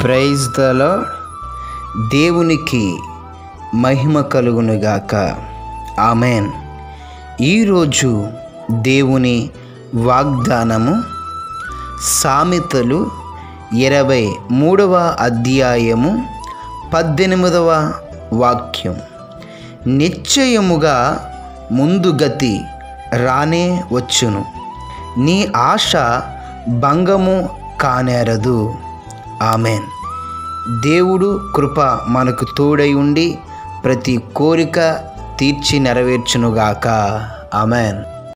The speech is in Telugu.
ప్రైజ్ దలో దేవునికి మహిమ కలుగునుగాక ఆమెన్ ఈరోజు దేవుని వాగ్దానము సామెతలు ఇరవై మూడవ అధ్యాయము పద్దెనిమిదవ వాక్యం నిశ్చయముగా ముందు గతి రానే వచ్చును నీ ఆశ భంగము కానేరదు ఆమెన్ దేవుడు కృప మనకు తోడై ఉండి ప్రతి కోరిక తీర్చి నెరవేర్చునుగాక ఆమెన్